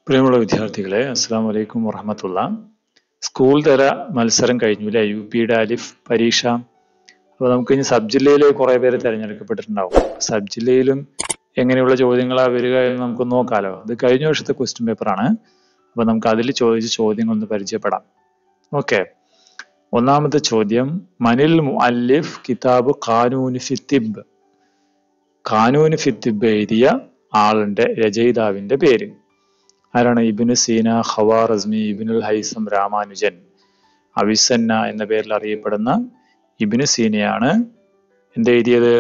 പ്രിയമുള്ള വിദ്യാർത്ഥികളെ അസ്സാം വലൈക്കും വറഹമത്തുള്ള സ്കൂൾ തല മത്സരം കഴിഞ്ഞു അല്ലേ യു പിയുടെ അലിഫ് പരീക്ഷ അപ്പോൾ നമുക്ക് ഇനി സബ് ജില്ലയിൽ കുറെ പേര് തിരഞ്ഞെടുക്കപ്പെട്ടിട്ടുണ്ടാവും സബ് ജില്ലയിലും എങ്ങനെയുള്ള ചോദ്യങ്ങളാ വരിക എന്ന് നമുക്ക് നോക്കാലോ ഇത് കഴിഞ്ഞ വർഷത്തെ ക്വസ്റ്റ്യൻ പേപ്പറാണ് അപ്പോൾ നമുക്ക് അതിൽ ചോദിച്ച ചോദ്യങ്ങൾ ഒന്ന് പരിചയപ്പെടാം ഓക്കെ ഒന്നാമത്തെ ചോദ്യം മനിൽ മുഅല്ലിഫ് കിതാബ് ഖാനൂന് ഫിത്തിബ് ഖാനൂന് ഫിത്തിബ് എഴുതിയ ആളിന്റെ രചയിതാവിന്റെ പേര് ആരാണ് ഇബിന് സീന ഖവാറസ്മി ഇബിനുൽ ഹൈസം രാമാനുജൻ അവിസന്ന എന്ന പേരിൽ അറിയപ്പെടുന്ന ഇബിന് സീനയാണ് എന്ത് എഴുതിയത്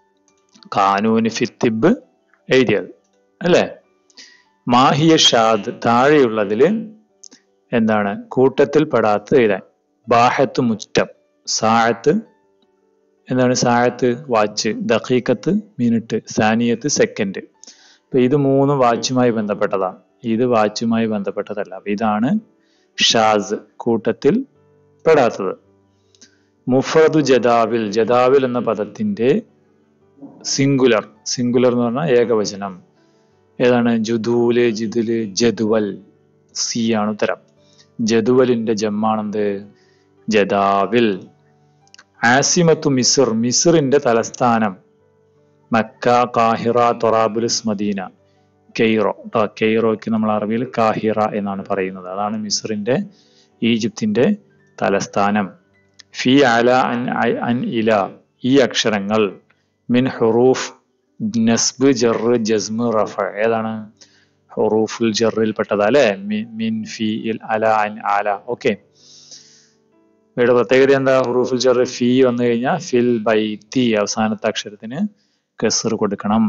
കാനൂന് ഫിത്തിബ് എഴുതിയത് അല്ലേ മാഹിയ ഷാദ് താഴെയുള്ളതിൽ എന്താണ് കൂട്ടത്തിൽ പെടാത്ത എഴുതാൻ ബാഹത്ത് മുറ്റം സാഴത്ത് എന്താണ് സാഴത്ത് വാച്ച് ദഖീക്കത്ത് മിനിറ്റ് സാനിയത്ത് സെക്കൻഡ് അപ്പൊ ഇത് മൂന്നും വാച്ചുമായി ബന്ധപ്പെട്ടതാണ് ഇത് വാച്ചുമായി ബന്ധപ്പെട്ടതല്ല അപ്പൊ ഇതാണ് ഷാസ് കൂട്ടത്തിൽ പെടാത്തത് മുഫറദു ജദാവിൽ ജദാവിൽ എന്ന പദത്തിന്റെ സിംഗുലർ സിംഗുലർ എന്ന് പറഞ്ഞാൽ ഏകവചനം ഏതാണ് ജുദൂല് ജിദുല് ജദുവൽ സി ആണ് ഉത്തരം ജദുവലിന്റെ ജമ്മാണെന്ത് ജദാവിൽ ആസിമത്തു മിസർ മിസറിന്റെ തലസ്ഥാനം മക്ക കാഹിറ തൊറാബുലിസ് മദീന കെയ്റോ കേട്ടോ കെയ്റോയ്ക്ക് നമ്മൾ അറബിയിൽ കാഹിറ എന്നാണ് പറയുന്നത് അതാണ് മിസറിന്റെ ഈജിപ്തിന്റെ തലസ്ഥാനം ഫി അല അൻ അൻ ഇല ഈ അക്ഷരങ്ങൾ മിൻ ഹുറൂഫ് നസ്ബ് ജറ് ജസ്മ് റഫ ഏതാണ് ഹുറൂഫുൽ ജറിൽ പെട്ടത് അല്ലെ മിൻ ഫി ഇൽ അല അൻ ആല ഓക്കെ ഇവിടെ പ്രത്യേകത എന്താ ഹുറൂഫുൽ ജറ് ഫി വന്നു കഴിഞ്ഞാൽ ഫിൽ ബൈത്തി അവസാനത്തെ അക്ഷരത്തിന് കസർ കൊടുക്കണം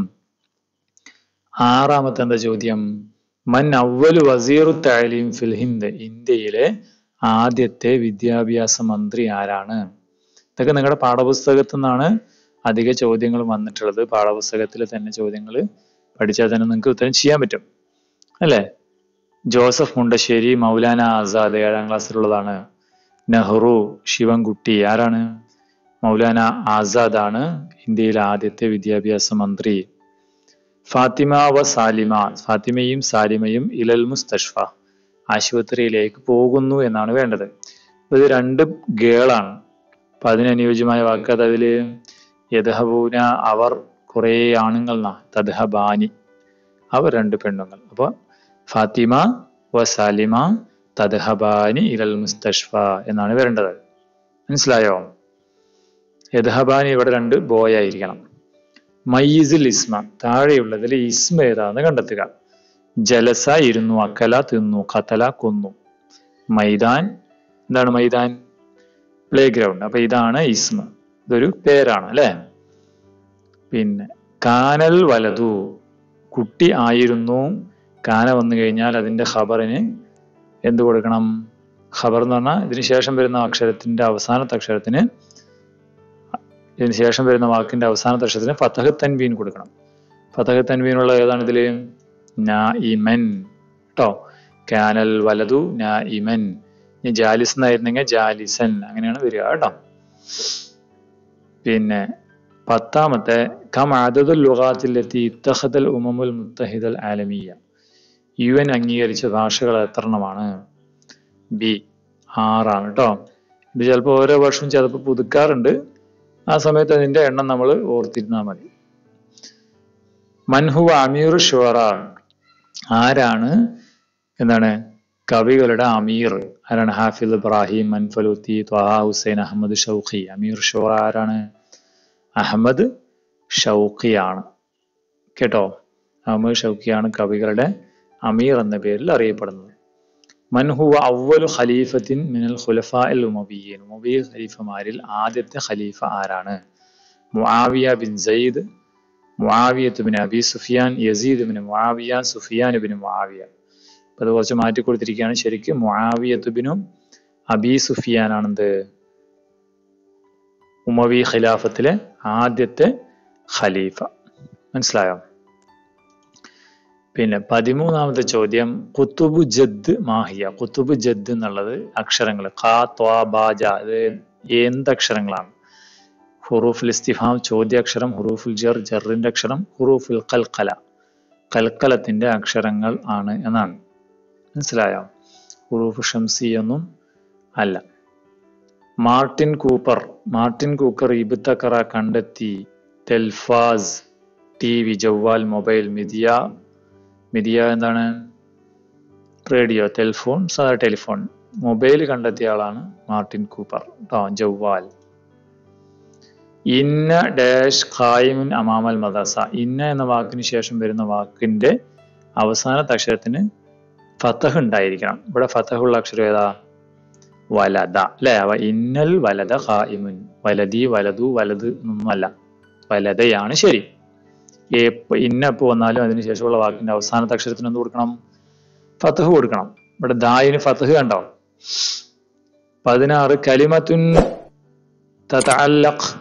ആറാമത്തെ എന്താ ചോദ്യം മൻ അവലു വസീറു താലീം ഫിൽ ഹിന്ദ് ഇന്ത്യയിലെ ആദ്യത്തെ വിദ്യാഭ്യാസ മന്ത്രി ആരാണ് ഇതൊക്കെ നിങ്ങളുടെ പാഠപുസ്തകത്തിൽ നിന്നാണ് അധിക ചോദ്യങ്ങൾ വന്നിട്ടുള്ളത് പാഠപുസ്തകത്തിൽ തന്നെ ചോദ്യങ്ങൾ പഠിച്ചാൽ തന്നെ നിങ്ങൾക്ക് ഉത്തരം ചെയ്യാൻ പറ്റും അല്ലേ ജോസഫ് മുണ്ടശ്ശേരി മൗലാന ആസാദ് ഏഴാം ക്ലാസ്സിലുള്ളതാണ് നെഹ്റു ശിവൻകുട്ടി ആരാണ് മൗലാന ആസാദ് ആണ് ഇന്ത്യയിലെ ആദ്യത്തെ വിദ്യാഭ്യാസ മന്ത്രി ഫാത്തിമ വ സാലിമ ഫാത്തിമയും സാലിമയും ഇലൽ മുസ്തഷ്ഫ ആശുപത്രിയിലേക്ക് പോകുന്നു എന്നാണ് വേണ്ടത് ഇത് രണ്ട് ഗേളാണ് അപ്പൊ അതിനനുയോജ്യമായ വാക്ക് അത് അതില് യദഹബൂന അവർ കുറെ ആണുങ്ങൾ തദ്ഹബാനി അവർ രണ്ട് പെണ്ണുങ്ങൾ അപ്പൊ ഫാത്തിമ വ സാലിമ തദ്ഹബാനി ഇലൽ മുസ്തഷ്ഫ എന്നാണ് വരേണ്ടത് മനസ്സിലായോ യദ്ഹബാനി ഇവിടെ രണ്ട് ബോയ് ആയിരിക്കണം മയ്യിസിൽ ഇസ്മ താഴെയുള്ളതിൽ ഇസ്മ ഏതാന്ന് കണ്ടെത്തുക ജലസ ഇരുന്നു അക്കല തിന്നു കത്തല കൊന്നു മൈതാൻ എന്താണ് മൈതാൻ പ്ലേ ഗ്രൗണ്ട് അപ്പൊ ഇതാണ് ഇസ്മ ഇതൊരു പേരാണ് അല്ലെ പിന്നെ കാനൽ വലതു കുട്ടി ആയിരുന്നു കാന വന്നു കഴിഞ്ഞാൽ അതിന്റെ ഖബറിന് എന്ത് കൊടുക്കണം ഖബർ എന്ന് പറഞ്ഞാൽ ഇതിന് ശേഷം വരുന്ന അക്ഷരത്തിന്റെ അവസാനത്തെ അക്ഷരത്തിന് ഇതിന് ശേഷം വരുന്ന വാക്കിന്റെ അവസാനത്തെ അക്ഷരത്തിന് ഫതഹ് തൻവീൻ കൊടുക്കണം ഫതഹ് തൻവീനുള്ള ഏതാണ് ഇതില് നാ ഇമൻ കേട്ടോ കാനൽ വലതു നാ ഇമൻ ഇനി ജാലിസ് എന്നായിരുന്നെങ്കിൽ ജാലിസൻ അങ്ങനെയാണ് വരിക കേട്ടോ പിന്നെ പത്താമത്തെ കം ആദതുൽ ലുഗാത്തിലെത്തി ഇത്തഹദൽ ഉമമുൽ മുത്തഹിദൽ ആലമീയ യു എൻ അംഗീകരിച്ച ഭാഷകൾ എത്രണ്ണമാണ് ബി ആറാണ് കേട്ടോ ഇത് ചിലപ്പോൾ ഓരോ വർഷവും ചിലപ്പോൾ പുതുക്കാറുണ്ട് ആ സമയത്ത് അതിന്റെ എണ്ണം നമ്മൾ ഓർത്തിരുന്നാൽ മതി മൻഹു അമീർ ഷുറ ആരാണ് എന്താണ് കവികളുടെ അമീർ ആരാണ് ഹാഫിദ് ഇബ്രാഹിം മൻഫലൂത്തി ത്വഹ ഹുസൈൻ അഹമ്മദ് ഷൗഖി അമീർ ഷുറ ആരാണ് അഹമ്മദ് ഷൗഖിയാണ് കേട്ടോ അഹമ്മദ് ഷൗഖിയാണ് കവികളുടെ അമീർ എന്ന പേരിൽ അറിയപ്പെടുന്നത് മൻഹുവ അവലു ഖലീഫത്തിൻ മിനൽ ഖുലഫ അൽ ഉമവിയൻ ഉമവി ഖലീഫമാരിൽ ആദ്യത്തെ ഖലീഫ ആരാണ് Muawiya bin Sayyid Muawiyah bin Abi Sufyan Yazid bin Muawiya Sufyan bin Muawiya അപ്പൊ അത് കുറച്ച് മാറ്റി കൊടുത്തിരിക്കുകയാണ് ശരിക്കും മുആവിയത്ത് ബിനും അബി സുഫിയാൻ ആണെന്ത് ഉമവി ഖിലാഫത്തിലെ ആദ്യത്തെ ഖലീഫ മനസ്സിലായോ പിന്നെ പതിമൂന്നാമത്തെ ചോദ്യം കുത്തുബു ജദ് മാഹിയ കുത്തുബു ജദ് എന്നുള്ളത് അക്ഷരങ്ങൾ ഖാ ത്വാ ബാജ ഇത് എന്ത് അക്ഷരങ്ങളാണ് ഹുറൂഫുൽ ഇസ്തിഫാം ചോദ്യാക്ഷരം ഹുറൂഫുൽ ജർ ജറിന്റെ അക്ഷരം ഹുറൂഫുൽ കൽക്കല കൽക്കലത്തിന്റെ അക്ഷരങ്ങൾ ആണ് എന്നാണ് മനസ്സിലായോ ഹുറൂഫ് ഷംസി ഒന്നും അല്ല മാർട്ടിൻ കൂപ്പർ മാർട്ടിൻ കൂക്കർ ഇബുത്തക്കറ കണ്ടെത്തി ടെൽഫാസ് ടി വി ജവ്വാൽ മൊബൈൽ മിതിയ മിതിയ എന്താണ് റേഡിയോ ടെലിഫോൺ സാധാ ടെലിഫോൺ മൊബൈൽ കണ്ടെത്തിയ ആളാണ് മാർട്ടിൻ കൂപ്പർ കേട്ടോ ജവ്വാൽ ഇന്ന ഡാഷ് ഖായിമുൻ അമാമൽ മദർസ ഇന്ന എന്ന വാക്കിന് ശേഷം വരുന്ന വാക്കിന്റെ അവസാനത്തെ അക്ഷരത്തിന് ഫതഹ് ഉണ്ടായിരിക്കണം ഇവിടെ ഫതഹുള്ള അക്ഷരം ഏതാ വലത അല്ലെ അവ ഇന്നൽ വലത ഖായിമുൻ വലതി വലതു വലത് എന്നൊന്നുമല്ല വലതയാണ് ശരി എപ്പോ ഇന്ന എപ്പോ വന്നാലും അതിന് ശേഷമുള്ള വാക്കിന്റെ അവസാനത്തെ അക്ഷരത്തിന് എന്ത് കൊടുക്കണം ഫതഹ് കൊടുക്കണം ഇവിടെ ദായിന് ഫതഹ് കണ്ടോ പതിനാറ് കലിമത്തുൻ തതഅല്ലഖ്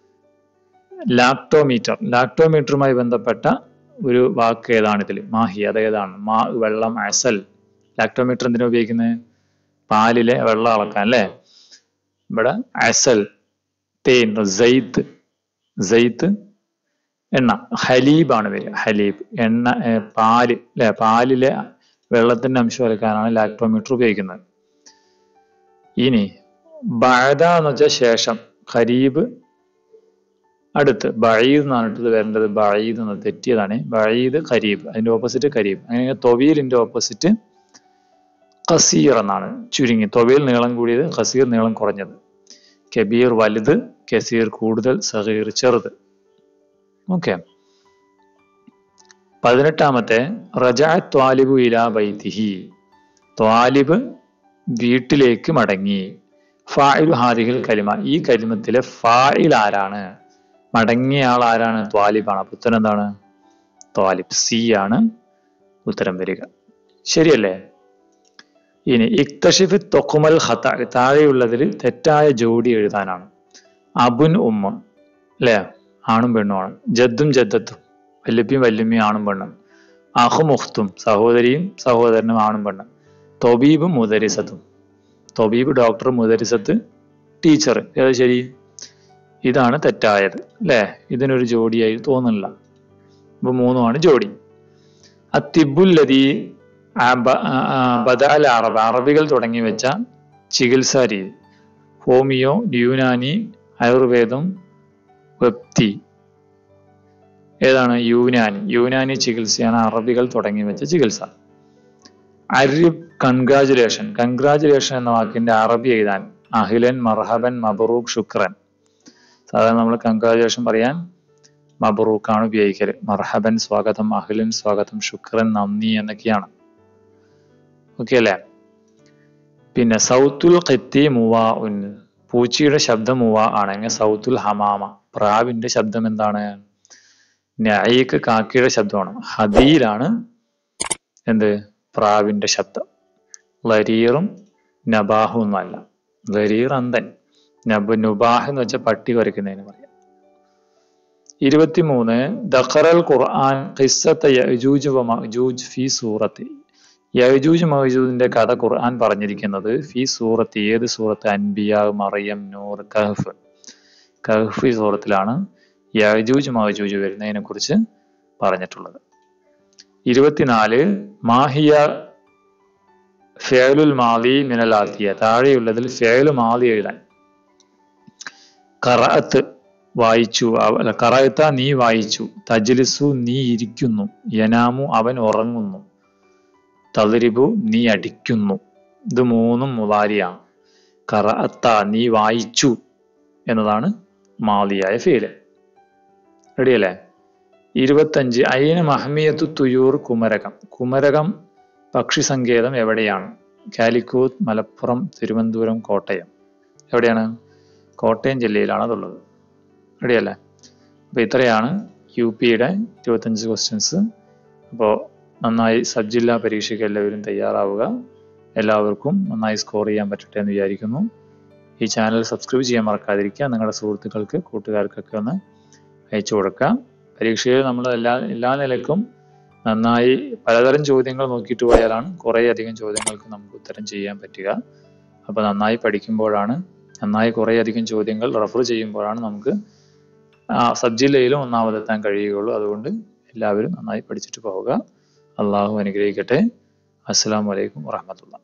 ലാക്ടോമീറ്റർ ലാക്ടോമീറ്ററുമായി ബന്ധപ്പെട്ട ഒരു വാക്ക് ഏതാണ് ഇതിൽ മാഹി അത് ഏതാണ് മാ വെള്ളം അസൽ ലാക്ടോമീറ്റർ എന്തിനാ ഉപയോഗിക്കുന്നത് പാലിലെ വെള്ളം അളക്കാൻ അല്ലേ ഇവിടെ അസൽ തേൻ ജയ്ത്ത് ജയ്ത്ത് എണ്ണ ഹലീബാണ് വരിക ഹലീബ് എണ്ണ ഏ, പാല് അല്ലെ പാലിലെ വെള്ളത്തിന്റെ അംശം അളക്കാനാണ് ലാക്ടോമീറ്റർ ഉപയോഗിക്കുന്നത് ഇനി ബഅദ എന്ന് വെച്ചാൽ ശേഷം ഖരീബ് അടുത്ത് ബഴീദ് എന്നാണ് ഇട്ടത് വരേണ്ടത് ബഴീദ് എന്ന് തെറ്റിയതാണ് ബഴീദ് ഖരീബ് അതിന്റെ ഓപ്പോസിറ്റ് ഖരീബ് അങ്ങനെ തൊവീലിന്റെ ഓപ്പോസിറ്റ് ഖസീർ എന്നാണ് ചുരുങ്ങി തൊവീൽ നീളം കൂടിയത് ഖസീർ നീളം കുറഞ്ഞത് കബീർ വലുത് കസീർ കൂടുതൽ സഹീർ ചെറുത് ഓക്കെ പതിനെട്ടാമത്തെ റജാ ത്വാലിബു ഇലാ ബൈത്തിഹി ത്വാലിബ് വീട്ടിലേക്ക് മടങ്ങി ഫായിലു ഹാദിഹിൽ കലിമ ഈ കലിമത്തിലെ ഫായിൽ ആരാണ് മടങ്ങിയ ആൾ ആരാണ് ത്വാലിബാണ് അപ്പൊ ഉത്തരം എന്താണ് ത്വാലിബ് സി ആണ് ഉത്തരം വരിക ശരിയല്ലേ ഇനി ഇക്തഷിഫ് തൊക്കുമൽ ഹത്ത താഴെയുള്ളതിൽ തെറ്റായ ജോഡി എഴുതാനാണ് അബുൻ ഉമ്മ അല്ലേ ആണും പെണ്ണുമാണ് ജദ്ദും ജദ്ദത്തും വല്യപ്പിയും വല്യമ്മയും ആണും പെണ്ണും അഹും ഉഖ്തും സഹോദരിയും സഹോദരനും ആണും പെണ്ണും തൊബീബും മുദരിസത്തും തൊബീബ് ഡോക്ടർ മുദരിസത്ത് ടീച്ചർ ഏതാ ശരി ഇതാണ് തെറ്റായത് അല്ലേ ഇതിനൊരു ജോഡിയായി തോന്നുന്നില്ല ഇപ്പൊ മൂന്നുമാണ് ജോഡി അത്തിബുല്ലതി ബദാൽ അറബ് അറബികൾ തുടങ്ങി വെച്ച ചികിത്സാ രീതി ഹോമിയോ യൂനാനി ആയുർവേദം വെപ്തി ഏതാണ് യൂനാനി യൂനാനി ചികിത്സയാണ് അറബികൾ തുടങ്ങി വെച്ച ചികിത്സ അരിബ് കൺഗ്രാജുലേഷൻ കൺഗ്രാജുലേഷൻ എന്ന വാക്കിന്റെ അറബി എഴുതാൻ അഹിലൻ മർഹബൻ മബറൂഖ് ശുക്രൻ സാധാരണ നമ്മൾ കൺഗ്രാജുലേഷൻ പറയാൻ മബറൂക്കാണ് ഉപയോഗിക്കല് മർഹബൻ സ്വാഗതം അഹിലൻ സ്വാഗതം ശുക്രൻ നന്ദി എന്നൊക്കെയാണ് ഓക്കെ അല്ലേ പിന്നെ സൗത്തുൽ ഖത്തി മുവാ ഉൻ പൂച്ചയുടെ ശബ്ദം മുവ ആണെങ്കിൽ സൗത്തുൽ ഹമാമ പ്രാവിന്റെ ശബ്ദം എന്താണ് നഈക്ക് കാക്കയുടെ ശബ്ദമാണ് ഹദീലാണ് എന്ത് പ്രാവിന്റെ ശബ്ദം ലരീറും നബാഹും ഒന്നുമല്ല ലരീർ അന്തൻ നബ് നുബാഹ് എന്ന് വെച്ചാൽ പട്ടി വരയ്ക്കുന്നതിന് പറയാം ഇരുപത്തിമൂന്ന് ദഖറൽ ഖുർആൻ ഖിസ്സത്ത യജൂജ് വ മഅജൂജ് ഫി സൂറത്തി യജൂജ് മഅജൂജിന്റെ കഥ ഖുർആൻ പറഞ്ഞിരിക്കുന്നത് ഫി സൂറത്ത് ഏത് സൂറത്ത് അൻബിയ മറിയം നൂർ കഹഫ് കഹഫ് സൂറത്തിലാണ് യജൂജ് മഅജൂജ് വരുന്നതിനെ കുറിച്ച് പറഞ്ഞിട്ടുള്ളത് ഇരുപത്തിനാല് മാഹിയ ഫേലുൽ മാലി മിനൽ ആത്തിയ താഴെയുള്ളതിൽ ഫേലു മാലി എഴുതാൻ കറഅത്ത് വായിച്ചു അവ- അല്ല കറഅത്ത നീ വായിച്ചു തജ്ലിസു നീ ഇരിക്കുന്നു യനാമു അവൻ ഉറങ്ങുന്നു തളിരിബു നീ അടിക്കുന്നു ഇത് മൂന്നും മുതാരിയാണ് കറഅത്ത നീ വായിച്ചു എന്നതാണ് മാലിയായ ഫീല് റെഡിയല്ലേ ഇരുപത്തഞ്ച് അയിന് മഹമിയത്തു തുയൂർ കുമരകം കുമരകം പക്ഷി സങ്കേതം എവിടെയാണ് കാലിക്കൂത്ത് മലപ്പുറം തിരുവനന്തപുരം കോട്ടയം എവിടെയാണ് കോട്ടയം ജില്ലയിലാണ് അതുള്ളത് റെഡിയല്ലേ അപ്പോൾ ഇത്രയാണ് യു പിയുടെ ഇരുപത്തഞ്ച് ക്വസ്റ്റ്യൻസ് അപ്പോൾ നന്നായി സബ് ജില്ലാ പരീക്ഷയ്ക്ക് എല്ലാവരും തയ്യാറാവുക എല്ലാവർക്കും നന്നായി സ്കോർ ചെയ്യാൻ പറ്റട്ടെ എന്ന് വിചാരിക്കുന്നു ഈ ചാനൽ സബ്സ്ക്രൈബ് ചെയ്യാൻ മറക്കാതിരിക്കുക നിങ്ങളുടെ സുഹൃത്തുക്കൾക്ക് കൂട്ടുകാർക്കൊക്കെ ഒന്ന് അയച്ചു കൊടുക്കുക പരീക്ഷയിൽ നമ്മൾ എല്ലാ എല്ലാ നിലക്കും നന്നായി പലതരം ചോദ്യങ്ങൾ നോക്കിയിട്ട് പോയാലാണ് കുറേ അധികം ചോദ്യങ്ങൾക്ക് നമുക്ക് ഉത്തരം ചെയ്യാൻ പറ്റുക അപ്പോൾ നന്നായി പഠിക്കുമ്പോഴാണ് നന്നായി കുറേ അധികം ചോദ്യങ്ങൾ റെഫർ ചെയ്യുമ്പോഴാണ് നമുക്ക് ആ സബ് ജില്ലയിലും ഒന്നാമതെത്താൻ കഴിയുകയുള്ളൂ അതുകൊണ്ട് എല്ലാവരും നന്നായി പഠിച്ചിട്ട് പോവുക അള്ളാഹു അനുഗ്രഹിക്കട്ടെ അസ്സാം വലൈക്കും വാഹമത്തുള്ള